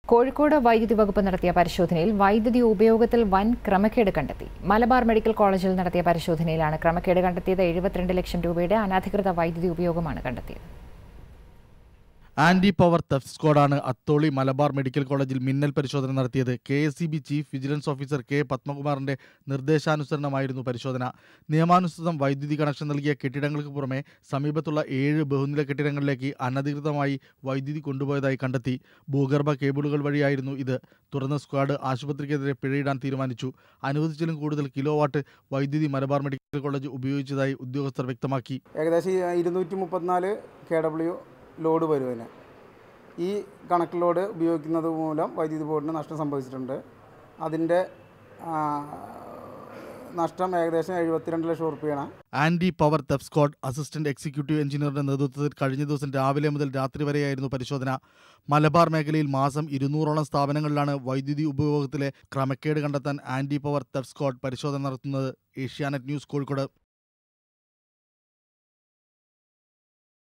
കോഴിക്കോട് വൈദ്യുതി വകുപ്പ് നടത്തിയ പരിശോധനയിൽ വൈദ്യുതി ഉപയോഗത്തിൽ വൻ ക്രമക്കേട് കണ്ടെത്തി മലബാർ മെഡിക്കൽ കോളേജിൽ നടത്തിയ പരിശോധനയിലാണ് ക്രമക്കേട് കണ്ടെത്തിയത് എഴുപത്തിരണ്ട് ലക്ഷം രൂപയുടെ അനധികൃത വൈദ്യുതി ഉപയോഗമാണ് കണ്ടെത്തിയത് ആന്റി പവർ തെഫ്റ്റ് സ്ക്വാഡാണ് അത്തോളി മലബാർ മെഡിക്കൽ കോളേജിൽ മിന്നൽ പരിശോധന നടത്തിയത് K S C B chief vigilance officer K പത്മകുമാറിന്റെ നിർദ്ദേശാനുസരണമായിരുന്നു പരിശോധന നിയമാനുസൃതം വൈദ്യുതി കണക്ഷൻ നൽകിയ കെട്ടിടങ്ങൾക്ക് പുറമെ സമീപത്തുള്ള ഏഴ് ബഹുനില കെട്ടിടങ്ങളിലേക്ക് അനധികൃതമായി വൈദ്യുതി കൊണ്ടുപോയതായി കണ്ടെത്തി ഭൂഗർഭ കേബിളുകൾ വഴിയായിരുന്നു ഇത് തുടർന്ന് സ്ക്വാഡ് ആശുപത്രിക്കെതിരെ പിഴയിടാൻ തീരുമാനിച്ചു അനുവദിച്ചിലും കൂടുതൽ കിലോ വാട്ട് വൈദ്യുതി മലബാർ മെഡിക്കൽ കോളേജ് ഉപയോഗിച്ചതായി ഉദ്യോഗസ്ഥർ വ്യക്തമാക്കി ഏകദേശം ഈ ഇരുന്നൂറ്റി മുപ്പത്തിനാല് കെ ഡബ്ല്യു ലോഡ് വരും അതിന് ഈ കണക്ട് ലോഡ് ഉപയോഗിക്കുന്നത് മൂലം വൈദ്യുതി ബോർഡിന് നഷ്ടം സംഭവിച്ചിട്ടുണ്ട് അതിൻ്റെ ആ, നഷ്ടം ഏകദേശം എഴുപത്തിരണ്ട് ലക്ഷം റുപ്യയാണ് anti power theft squad assistant executive എഞ്ചിനീയറുടെ നേതൃത്വത്തിൽ കഴിഞ്ഞ ദിവസം രാവിലെ മുതൽ രാത്രി വരെയായിരുന്നു പരിശോധന മലബാർ മേഖലയിൽ മാസം ഇരുന്നൂറോളം സ്ഥാപനങ്ങളിലാണ് വൈദ്യുതി ഉപയോഗത്തിലെ ക്രമക്കേട് കണ്ടെത്താൻ ആന്റി പവർ തെഫ് സ്ക്വാഡ് പരിശോധന നടത്തുന്നത് ഏഷ്യാനെറ്റ് ന്യൂസ് കോഴിക്കോട്